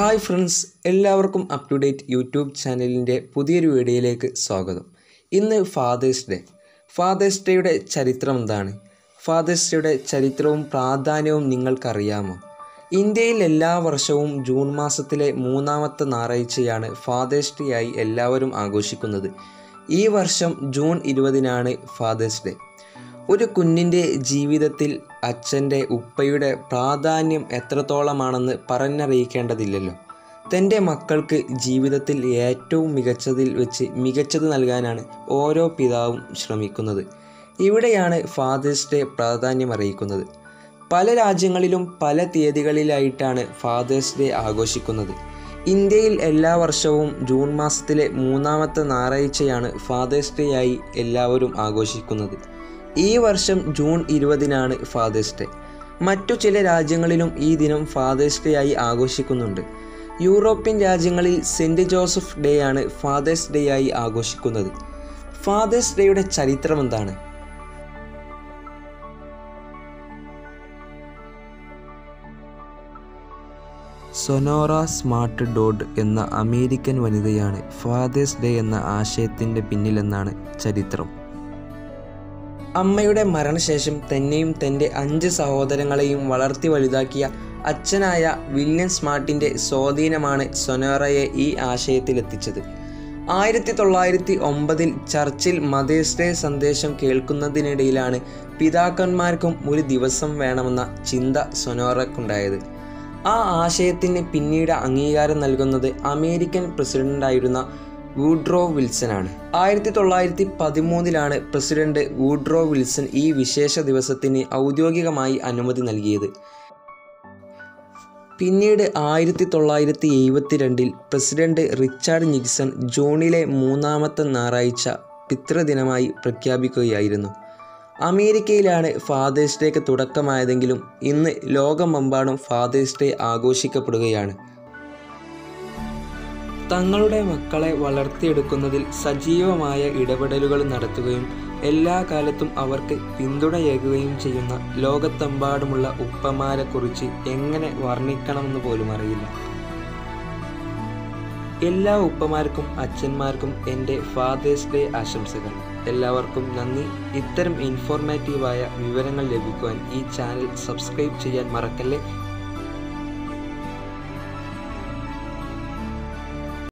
hi friends എല്ലാവർക്കും up to date YouTube ചാനലിൻ്റെ പുതിയൊരു വീഡിയോയിലേക്ക് സ്വാഗതം ഇന്ന് ഫാദേഴ്സ് ഡേ ഫാദേഴ്സ് ഡേയുടെ ചരിത്രം എന്താണ് ഫാദേഴ്സ് ഡേയുടെ ചരിത്രവും പ്രാധാന്യവും നിങ്ങൾക്കറിയാമോ ഇന്ത്യയിൽ എല്ലാ വർഷവും ജൂൺ മാസത്തിലെ മൂന്നാമത്തെ ഞായറാഴ്ചയാണ് ഫാദേഴ്സ് ഡേ ആയി എല്ലാവരും ആഘോഷിക്കുന്നത് ഈ വർഷം ജൂൺ ഇരുപതിനാണ് ഫാദേഴ്സ് ഡേ ഒരു കുഞ്ഞിൻ്റെ ജീവിതത്തിൽ അച്ഛൻ്റെ ഉപ്പയുടെ പ്രാധാന്യം എത്രത്തോളമാണെന്ന് പറഞ്ഞറിയിക്കേണ്ടതില്ലല്ലോ തൻ്റെ മക്കൾക്ക് ജീവിതത്തിൽ ഏറ്റവും മികച്ചതിൽ വെച്ച് മികച്ചത് നൽകാനാണ് ഓരോ പിതാവും ശ്രമിക്കുന്നത് ഇവിടെയാണ് ഫാദേഴ്സ് ഡേ പ്രാധാന്യം അറിയിക്കുന്നത് പല രാജ്യങ്ങളിലും പല തീയതികളിലായിട്ടാണ് ഫാദേഴ്സ് ഡേ ആഘോഷിക്കുന്നത് ഇന്ത്യയിൽ എല്ലാ വർഷവും ജൂൺ മാസത്തിലെ മൂന്നാമത്തെ ഞായറാഴ്ചയാണ് ഫാദേഴ്സ് ഡേ ആയി എല്ലാവരും ആഘോഷിക്കുന്നത് ഈ വർഷം ജൂൺ ഇരുപതിനാണ് ഫാദേഴ്സ് ഡേ മറ്റു ചില രാജ്യങ്ങളിലും ഈ ദിനം ഫാദേഴ്സ് ഡേ ആയി ആഘോഷിക്കുന്നുണ്ട് യൂറോപ്യൻ രാജ്യങ്ങളിൽ സെൻറ് ജോസഫ് ഡേ ആണ് ഫാദേഴ്സ് ഡേ ആയി ആഘോഷിക്കുന്നത് ഫാദേഴ്സ് ഡേയുടെ ചരിത്രം എന്താണ് സൊനോറ സ്മാർട്ട് ഡോഡ് എന്ന അമേരിക്കൻ വനിതയാണ് ഫാദേഴ്സ് ഡേ എന്ന ആശയത്തിൻ്റെ പിന്നിലെന്നാണ് ചരിത്രം അമ്മയുടെ മരണശേഷം തന്നെയും തൻ്റെ അഞ്ച് സഹോദരങ്ങളെയും വളർത്തി വലുതാക്കിയ അച്ഛനായ വില്യം സ്മാർട്ടിൻ്റെ സ്വാധീനമാണ് സൊനോറയെ ഈ ആശയത്തിലെത്തിച്ചത് ആയിരത്തി തൊള്ളായിരത്തി ഒമ്പതിൽ ചർച്ചിൽ മദേഴ്സ് ഡേ സന്ദേശം കേൾക്കുന്നതിനിടയിലാണ് പിതാക്കന്മാർക്കും ഒരു ദിവസം വേണമെന്ന ചിന്ത സൊനോറക്കുണ്ടായത് ആ ആശയത്തിന് പിന്നീട് അംഗീകാരം നൽകുന്നത് അമേരിക്കൻ പ്രസിഡന്റായിരുന്ന വൂഡ്രോ വിൽസനാണ് ആയിരത്തി തൊള്ളായിരത്തി പതിമൂന്നിലാണ് പ്രസിഡന്റ് വൂഡ്രോ വിൽസൺ ഈ വിശേഷ ദിവസത്തിന് ഔദ്യോഗികമായി അനുമതി നൽകിയത് പിന്നീട് ആയിരത്തി തൊള്ളായിരത്തി എഴുപത്തിരണ്ടിൽ പ്രസിഡന്റ് റിച്ചാർഡ് നിക്സൺ ജൂണിലെ മൂന്നാമത്തെ ഞായറാഴ്ച പിതൃദിനമായി പ്രഖ്യാപിക്കുകയായിരുന്നു അമേരിക്കയിലാണ് ഫാദേഴ്സ് ഡേക്ക് തുടക്കമായതെങ്കിലും ഇന്ന് ലോകമെമ്പാടും ഫാദേഴ്സ് ഡേ ആഘോഷിക്കപ്പെടുകയാണ് തങ്ങളുടെ മക്കളെ വളർത്തിയെടുക്കുന്നതിൽ സജീവമായ ഇടപെടലുകൾ നടത്തുകയും എല്ലാ കാലത്തും അവർക്ക് പിന്തുണയേകുകയും ചെയ്യുന്ന ലോകത്തെമ്പാടുമുള്ള ഉപ്പമാരെക്കുറിച്ച് എങ്ങനെ വർണ്ണിക്കണമെന്ന് പോലും അറിയില്ല എല്ലാ ഉപ്പമാർക്കും അച്ഛന്മാർക്കും എൻ്റെ ഫാദേഴ്സ് ഡേ ആശംസകൾ എല്ലാവർക്കും നന്ദി ഇത്തരം ഇൻഫോർമേറ്റീവായ വിവരങ്ങൾ ലഭിക്കുവാൻ ഈ ചാനൽ സബ്സ്ക്രൈബ് ചെയ്യാൻ മറക്കല്ലേ